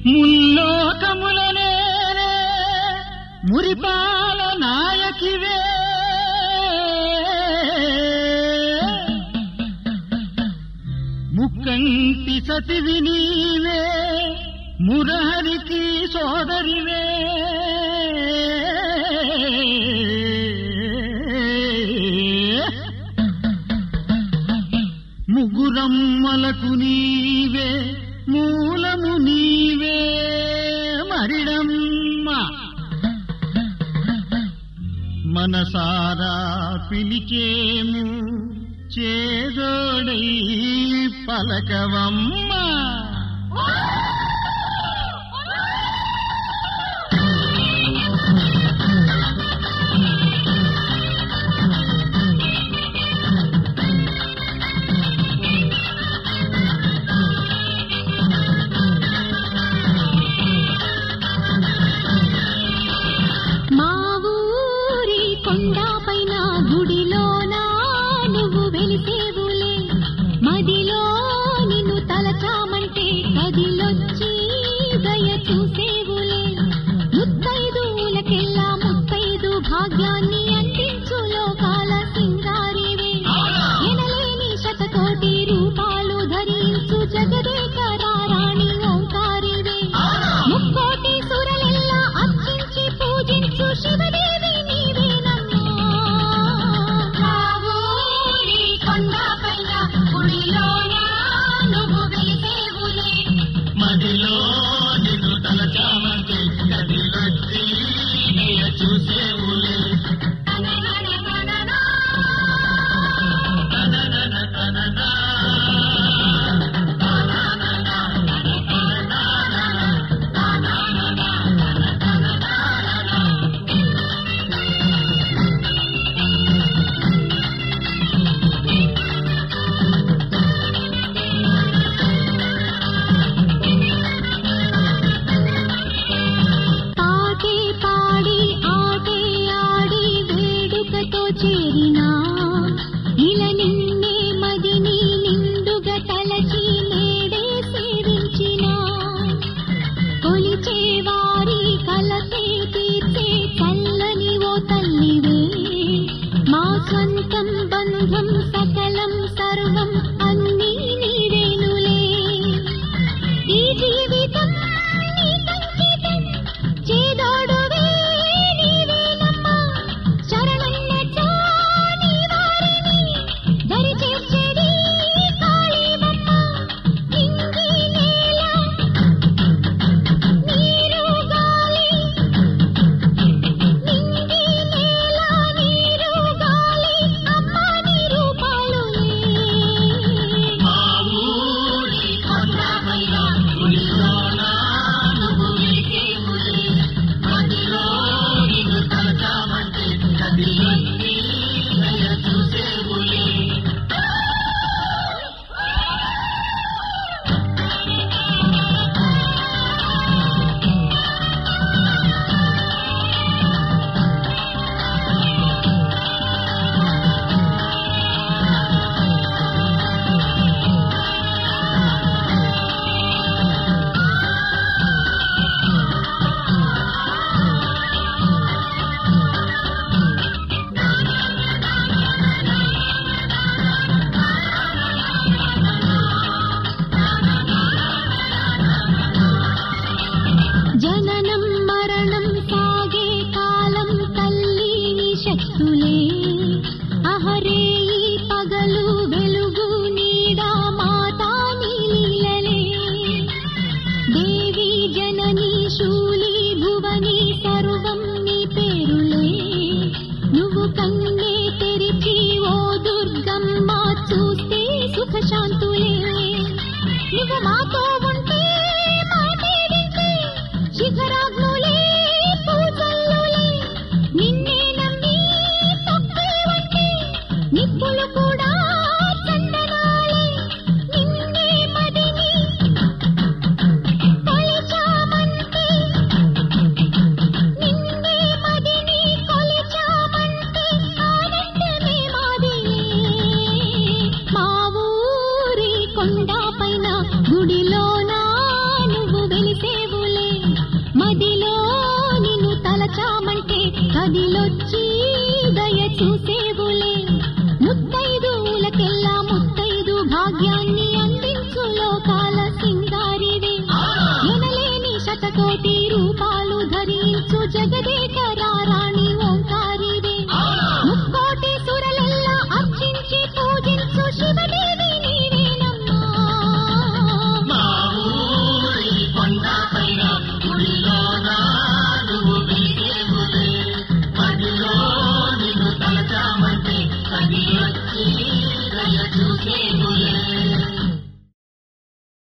ముల్లోకములనే మురిపాల నాయకివే ముక్కంటి సతివి నీవే మురహరికి సోదరివే ముగ్గురమ్మలకు నీవే మూలము నీవే మరిడమ్మ మనసారా పిలిచేము చేదోడై పలకవమ్మ మా ఊరి కొండపైన గుడిలోన నువ్వు వెలిసేవులే మదిలో నిన్ను తలచామంటే కదిలొచ్చి దయ చూసేవులే ముత్తైదులకెల్లా ముత్తైదు భాగ్యాన్ని అందించు లోకాల సింగారివే ఎనలేని శతకోటి రూపాలు ధరించు జగదేకరారాణి ఓంకారివే ముక్కోటి సురలెల్లా అర్చించి పూజించు శివదేవి నీవేనమ్మా మా ఊరి కొండపైన గుడిలోన నువ్వు వెలిసేవులే మదిలో నిన్ను తలచామంటే గదిలొచ్చి దయ చూసేవులే పాటే పాడి ఆటే ఆడి వేడుకతో చేరినా ఇల నిన్నే మదిని నిండుగా తలచి నేడే సేవించినా కొలిచే వారి కలతే తీర్చే చల్లని ఓ తల్లివే మా సొంతం బంధం సకలం సర్వం అన్నీ నీవేనులే ఈ జీవితం నీ సంకేతం చేదోడువే నీవేనమ్మా శరణన్న చాని వారిని దరి చేర్చేది కాళీమమ్మ ఇంగి నేల నీరు గాలి నింగి నేల నీరు గాలి అమ్మ నీ రూపాలులే మా ఊరి కొండపైన గుడిలోన నువ్వు వెలిసేవులే మదిలో నిన్ను తలచామంటే గదిలొచ్చి దయ చూసేవులే జననం మరణం సాగే కాలం తల్లి నీ శక్తులే అహరే ఈ పగలు వెలుగు నీడా మాతా నీ లీలలే దేవి జనని శూలి భువని సర్వం నీ పేరులే నువ్వు కన్నే తెరిచి ఓ దుర్గమ్మ చూస్తే సుఖ శాంతులే నువ్వు మాతో ఉంటే మాటే వింటే శిఖరాగ్నులే పూజల్లులే నిన్నే నమ్మి తప్పే వంటే నిప్పులు కూడా చందనాలే నిన్నే మదిని కొలిచామంటే నిన్నే మదిని కొలిచామంటే ఆనందమే మాదిలే మా ఊరి కొండ పైన గుడిలో కదిలొచ్చి దయ చూసే